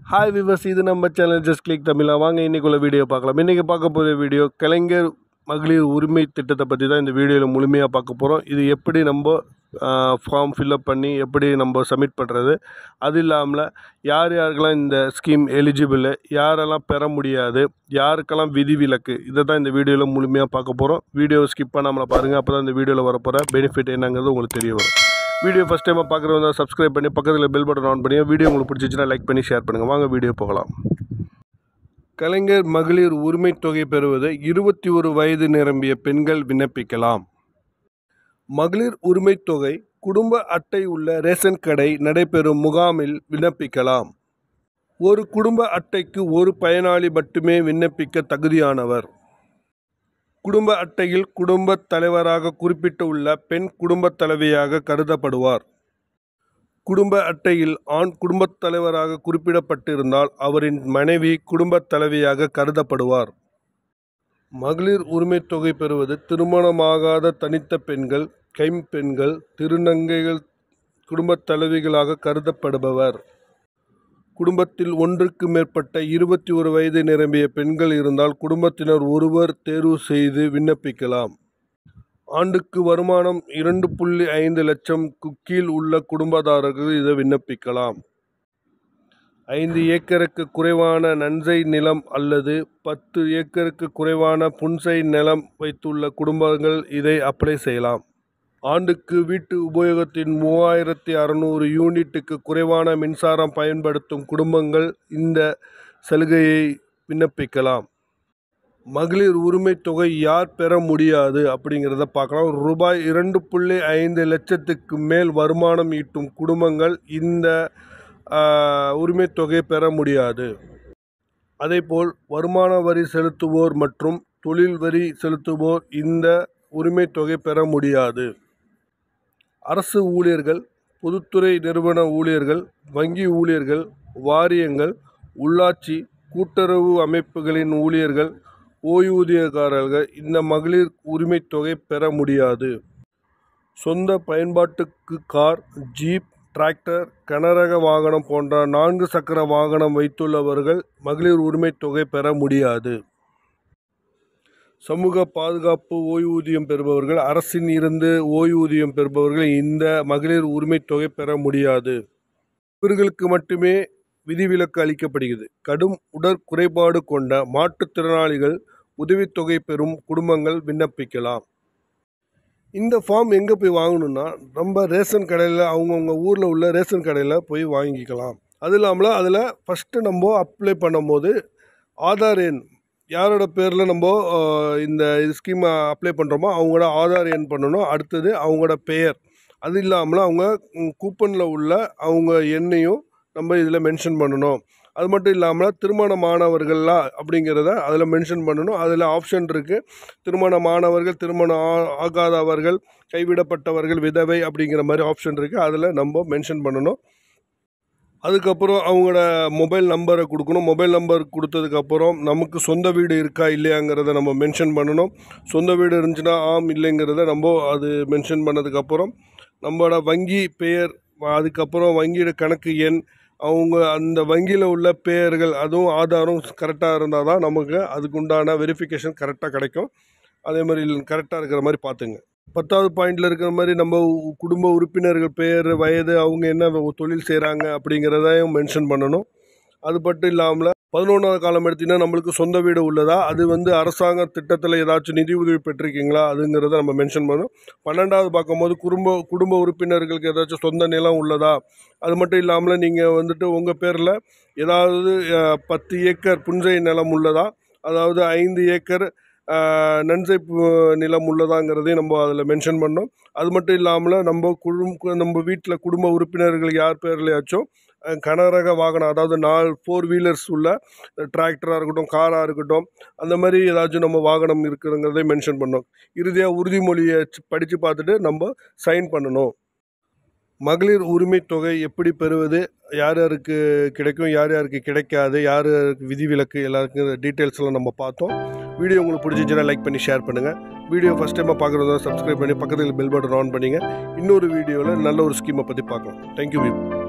hi viewers இது நம்ம channel just click தமிழா வாங்க இன்றைக்குள்ள வீடியோ பார்க்கலாம் இன்றைக்கி பார்க்க போகிற வீடியோ கலைஞர் மகளிர் உரிமை திட்டத்தை பற்றி தான் இந்த வீடியோவில் முழுமையாக பார்க்க போகிறோம் இது எப்படி நம்ம ஃபார்ம் ஃபில்அப் பண்ணி எப்படி நம்ம சப்மிட் பண்ணுறது அது இல்லாமல் யார் யாருக்கெல்லாம் இந்த ஸ்கீம் எலிஜிபிள் யாரெல்லாம் பெற முடியாது யாருக்கெல்லாம் விதிவிலக்கு இதை தான் இந்த வீடியோவில் முழுமையாக பார்க்க போகிறோம் வீடியோ ஸ்கிப் பண்ணாமல் பாருங்கள் அப்போ தான் இந்த வீடியோவில் வரப்போகிற பெனிஃபிட் என்னங்கிறது உங்களுக்கு தெரிய வரும் வீடியோ ஃபஸ்ட் டைமாக பார்க்குறவங்க சப்ஸ்கிரைப் பண்ணி பக்கத்தில் பெல் பட்டன் ஆன் பண்ணி வீடியோ உங்களுக்கு பிடிச்சிச்சுன்னா லைக் பண்ணி ஷேர் பண்ணுங்கள் வாங்க வீடியோ போகலாம் கலைஞர் மகளிர் உரிமை தொகை பெறுவது இருபத்தி ஒரு வயது நிரம்பிய பெண்கள் விண்ணப்பிக்கலாம் மகளிர் உரிமை தொகை குடும்ப அட்டை உள்ள ரேஷன் கடை நடைபெறும் முகாமில் விண்ணப்பிக்கலாம் ஒரு குடும்ப அட்டைக்கு ஒரு பயனாளி மட்டுமே விண்ணப்பிக்க தகுதியானவர் குடும்ப அட்டையில் குடும்பத் தலைவராக குறிப்பிட்டுள்ள பெண் குடும்பத் தலைவியாக கருதப்படுவார் குடும்ப அட்டையில் ஆண் குடும்பத் தலைவராக குறிப்பிடப்பட்டிருந்தால் அவரின் மனைவி குடும்பத் தலைவியாக கருதப்படுவார் மகளிர் உரிமைத் தொகை பெறுவது திருமணமாகாத தனித்த பெண்கள் கைம்பெண்கள் திருநங்கைகள் குடும்பத் தலைவிகளாக கருதப்படுபவர் குடும்பத்தில் ஒன்றுக்கு மேற்பட்ட இருபத்தி ஒரு வயது நிரம்பிய பெண்கள் இருந்தால் குடும்பத்தினர் ஒருவர் தேர்வு செய்து விண்ணப்பிக்கலாம் ஆண்டுக்கு வருமானம் இரண்டு புள்ளி ஐந்து லட்சம்க்கு கீழ் உள்ள குடும்பதாரர்கள் இதை விண்ணப்பிக்கலாம் ஐந்து ஏக்கருக்கு குறைவான நன்சை நிலம் அல்லது பத்து ஏக்கருக்கு குறைவான புன்சை நிலம் வைத்துள்ள குடும்பங்கள் இதை அப்ளை செய்யலாம் ஆண்டுக்கு வீட்டு உபயோகத்தின் மூவாயிரத்தி அறநூறு யூனிட்டுக்கு குறைவான மின்சாரம் பயன்படுத்தும் குடும்பங்கள் இந்த சலுகையை விண்ணப்பிக்கலாம் மகளிர் உரிமை தொகை யார் பெற முடியாது அப்படிங்கிறத பார்க்கலாம் ரூபாய் இரண்டு புள்ளி ஐந்து லட்சத்துக்கு மேல் வருமானம் ஈட்டும் குடும்பங்கள் இந்த உரிமை தொகை பெற முடியாது அதேபோல் வருமான வரி செலுத்துவோர் மற்றும் தொழில் வரி செலுத்துவோர் இந்த உரிமை தொகை பெற முடியாது அரசு ஊழியர்கள் பொதுத்துறை நிறுவன ஊழியர்கள் வங்கி ஊழியர்கள் வாரியங்கள் உள்ளாட்சி கூட்டுறவு அமைப்புகளின் ஊழியர்கள் ஓய்வூதியக்காரர்கள் இந்த மகளிர் உரிமை தொகை பெற முடியாது சொந்த பயன்பாட்டுக்கு கார் ஜீப் டிராக்டர் கனரக வாகனம் போன்ற நான்கு சக்கர வாகனம் வைத்துள்ளவர்கள் மகளிர் உரிமை தொகை பெற முடியாது சமூக பாதுகாப்பு ஓய்வூதியம் பெறுபவர்கள் அரசின் இருந்து ஓய்வூதியம் பெறுபவர்கள் இந்த மகளிர் உரிமை தொகை பெற முடியாது இவர்களுக்கு மட்டுமே விதிவிலக்கு அளிக்கப்படுகிறது கடும் உடற்குறைபாடு கொண்ட மாற்றுத்திறனாளிகள் உதவித்தொகை பெறும் குடும்பங்கள் விண்ணப்பிக்கலாம் இந்த ஃபார்ம் எங்கே போய் வாங்கணுன்னா நம்ம ரேஷன் கடையில் அவங்கவுங்க ஊரில் உள்ள ரேஷன் கடையில் போய் வாங்கிக்கலாம் அது இல்லாமல் அதில் ஃபஸ்ட்டு நம்ம அப்ளை பண்ணும்போது ஆதார் எண் யாரோட பேரில் நம்ம இந்த ஸ்கீம் அப்ளை பண்ணுறோமோ அவங்களோட ஆதார் எண் பண்ணணும் அடுத்தது அவங்களோட பெயர் அது இல்லாமல் அவங்க கூப்பனில் உள்ள அவங்க எண்ணையும் நம்ம இதில் மென்ஷன் பண்ணணும் அது மட்டும் இல்லாமல் திருமணமானவர்களா அப்படிங்கிறத அதில் மென்ஷன் பண்ணணும் அதில் ஆப்ஷன் இருக்குது திருமணமானவர்கள் திருமணம் ஆகாதவர்கள் கைவிடப்பட்டவர்கள் விதவை அப்படிங்கிற மாதிரி ஆப்ஷன் இருக்குது அதில் நம்ம மென்ஷன் பண்ணணும் அதுக்கப்புறம் அவங்களோட மொபைல் நம்பரை கொடுக்கணும் மொபைல் நம்பர் கொடுத்ததுக்கப்புறம் நமக்கு சொந்த வீடு இருக்கா இல்லையாங்கிறத நம்ம மென்ஷன் பண்ணணும் சொந்த வீடு இருந்துச்சுன்னா ஆம் இல்லைங்கிறத நம்ம அது மென்ஷன் பண்ணதுக்கப்புறம் நம்மளோட வங்கி பெயர் அதுக்கப்புறம் வங்கியோட கணக்கு எண் அவங்க அந்த வங்கியில் உள்ள பெயர்கள் அதுவும் ஆதாரம் கரெக்டாக இருந்தால் தான் நமக்கு அதுக்குண்டான வெரிஃபிகேஷன் கரெக்டாக கிடைக்கும் அதே மாதிரி கரெக்டாக இருக்கிற மாதிரி பார்த்துங்க பத்தாவது பாயிண்டில் இருக்கிற மாதிரி நம்ம குடும்ப உறுப்பினர்கள் பெயர் வயது அவங்க என்ன தொழில் செய்கிறாங்க அப்படிங்கிறதையும் மென்ஷன் பண்ணணும் அது மட்டும் இல்லாமல் பதினொன்றாவது காலம் எடுத்திங்கன்னா நம்மளுக்கு சொந்த வீடு உள்ளதா அது வந்து அரசாங்க திட்டத்தில் ஏதாச்சும் நிதி உதவி பெற்றிருக்கீங்களா அதுங்கிறத நம்ம மென்ஷன் பண்ணணும் பன்னெண்டாவது பார்க்கும்போது குடும்ப குடும்ப உறுப்பினர்களுக்கு ஏதாச்சும் சொந்த நிலம் உள்ளதா அது மட்டும் இல்லாமல் நீங்கள் வந்துட்டு உங்கள் பேரில் ஏதாவது பத்து ஏக்கர் புஞ்சை நிலம் உள்ளதா அதாவது ஐந்து ஏக்கர் நன்சை நிலம் உள்ளதாங்கிறதையும் நம்ம அதில் மென்ஷன் பண்ணோம் அது மட்டும் இல்லாமல் நம்ம குடும்ப நம்ம வீட்டில் குடும்ப உறுப்பினர்கள் யார் பேர்லையாச்சும் கனரக வாகனம் அதாவது நாலு ஃபோர் வீலர்ஸ் உள்ள டிராக்டராக இருக்கட்டும் காராக இருக்கட்டும் அந்த மாதிரி ஏதாச்சும் நம்ம வாகனம் இருக்குங்கிறதை மென்ஷன் பண்ணோம் இறுதியாக உறுதிமொழியை படித்து பார்த்துட்டு நம்ம சைன் பண்ணணும் மகளிர் உரிமை தொகை எப்படி பெறுவது யார் யாருக்கு கிடைக்கும் யார் யாருக்கு கிடைக்காது யார் யாருக்கு விதிவிலக்கு எல்லாருக்கும் டீட்டெயில்ஸ் எல்லாம் நம்ம பார்த்தோம் வீடியோ உங்களுக்கு பிடிச்சிச்சுன்னா லைக் பண்ணி ஷேர் பண்ணுங்கள் வீடியோ ஃபஸ்ட் டைமாக பார்க்குறதா சப்ஸ்கிரைப் பண்ணி பக்கத்தில் பெல் பட்டன் ஆன் பண்ணிங்க இன்னொரு வீடியோவில் நல்ல ஒரு ஸ்கீமை பற்றி பார்க்கலாம் தேங்க்யூ